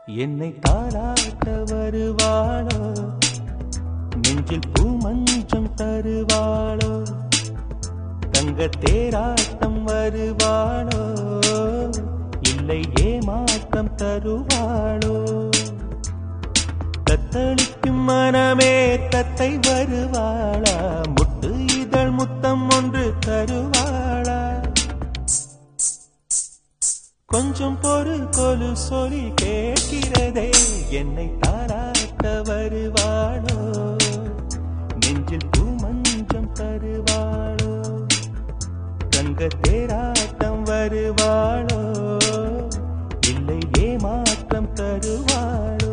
என்னை தாளாட்ட வருவாளோ நெஞ்சில் பூமஞ்சம் தருவாளோ தங்க தேராட்டம் வருவாளோ இல்லை ஏமாற்றம் தருவாளோ தத்தளிக்கும் மனமே தத்தை வருவாளா முட்டு இதழ் முத்தம் ஒன்று தருவாளா கொஞ்சம் பொறு கொலு சொல்லி கேட்கிறதே என்னை தாராட்ட வருவாளோ நெஞ்சில் பூமஞ்சம் தருவாளோ தங்க தேராட்டம் வருவாளோ இல்லை ஏமாற்றம் தருவாளோ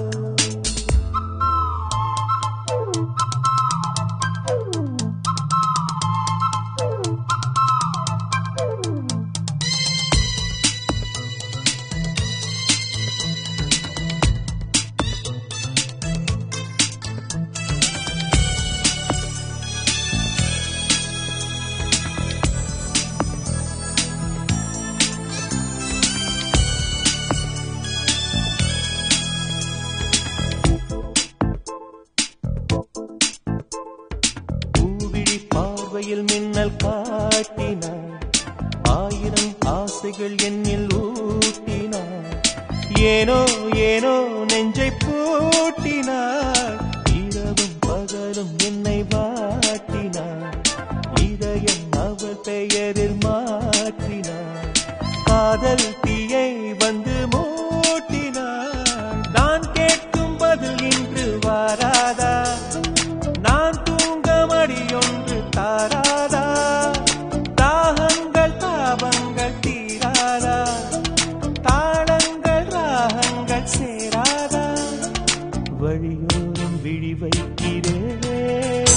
பூவிழி பார்வையில் மின்னல் காட்டினார் ஆயிரம் ஆசைகள் என்னில் ஊட்டினார் ஏனோ ஏனோ நெஞ்சை பூட்டினார் இரவும் பகலும் என்னை வாட்டினார் இதயம் அவள் பெயரில் மாற்றினார் காதல் தீயை வந்து மூட்டினார் நான் கேட்கும் பதில் இன்று வாராதா நான் தூங்க மடியொன்று தாராதா தாகங்கள் தாபங்கள் தீராதா தாளங்கள் ராகங்கள் சேராதா வழியோரம் விழி வைக்கிறேன்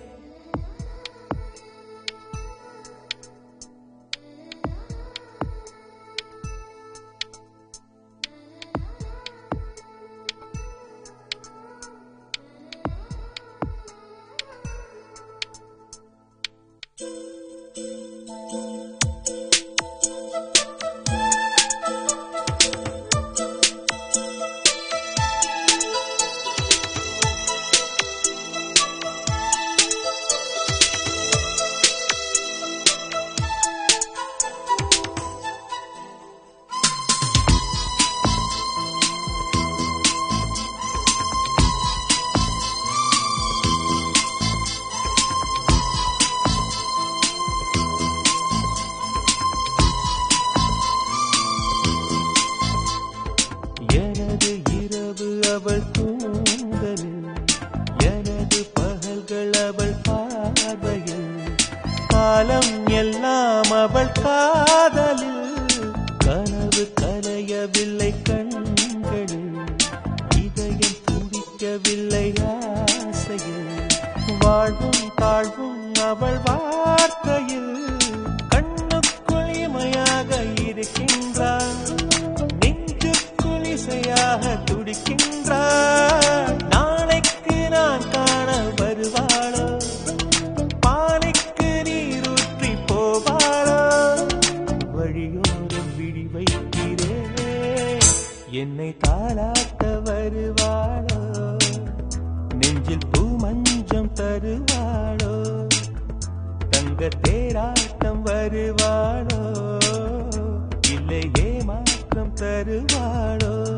எனது இரவு அவள் தூங்கலில் எனது பகல்கள் அவள் பார்வையில் காலம் எல்லாம் அவள் காதலில் கனவு கலையவில்லை கண்களில் இதயம் துடிக்கவில்லை ஆசையில் வாழ்வும் தாழ்வும் அவள் வார்த்தையில் கண்ணுக்குள் இமையாக இருக்கின்றான் நெஞ்சுக்குள் இசையாக துடிக்கின்றாள் நாளைக்கு நான் காண வருவாளோ பானைக்கு நீரூற்றி போவாளோ வழியோரம் விழி வைக்கிறேன் என்னை தாளாட்ட வருவாளோ நெஞ்சில் பூமஞ்சம் தருவாளோ தங்க தேராட்டம் வருவாளோ இல்லை ஏமாற்றம் தருவாளோ